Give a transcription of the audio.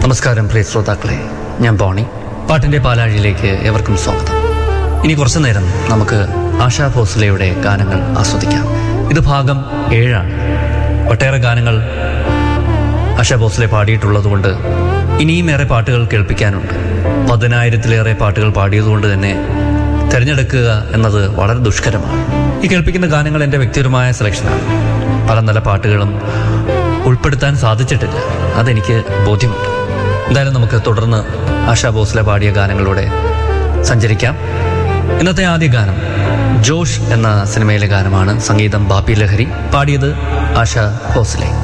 നമസ്കാരം പ്രിയ ശ്രോതാക്കളെ ഞാൻ ബോണി പാട്ടിന്റെ പാലാഴിയിലേക്ക് എവർക്കും സ്വാഗതം ഇനി കുറച്ചു നേരം നമുക്ക് ആശാ ഭോസ്ലയുടെ ഗാനങ്ങൾ ആസ്വദിക്കാം ഇത് ഭാഗം ഏഴാണ് ഒട്ടേറെ ഗാനങ്ങൾ ആശാ ഭോസ്ലെ പാടിയിട്ടുള്ളതുകൊണ്ട് ഇനിയും ഏറെ പാട്ടുകൾ കേൾപ്പിക്കാനുണ്ട് പതിനായിരത്തിലേറെ പാട്ടുകൾ പാടിയതുകൊണ്ട് തന്നെ തിരഞ്ഞെടുക്കുക എന്നത് വളരെ ദുഷ്കരമാണ് ഈ കേൾപ്പിക്കുന്ന ഗാനങ്ങൾ എൻ്റെ വ്യക്തിപരമായ സെലക്ഷനാണ് പല നല്ല പാട്ടുകളും ഉൾപ്പെടുത്താൻ സാധിച്ചിട്ടില്ല അതെനിക്ക് ബോധ്യമുണ്ട് എന്തായാലും നമുക്ക് തുടർന്ന് ആശാ ഭോസ്ലെ പാടിയ ഗാനങ്ങളിലൂടെ സഞ്ചരിക്കാം ഇന്നത്തെ ആദ്യ ഗാനം ജോഷ് എന്ന സിനിമയിലെ ഗാനമാണ് സംഗീതം ബാപ്പി ലഹരി പാടിയത് ആശാ ഭോസ്ലെ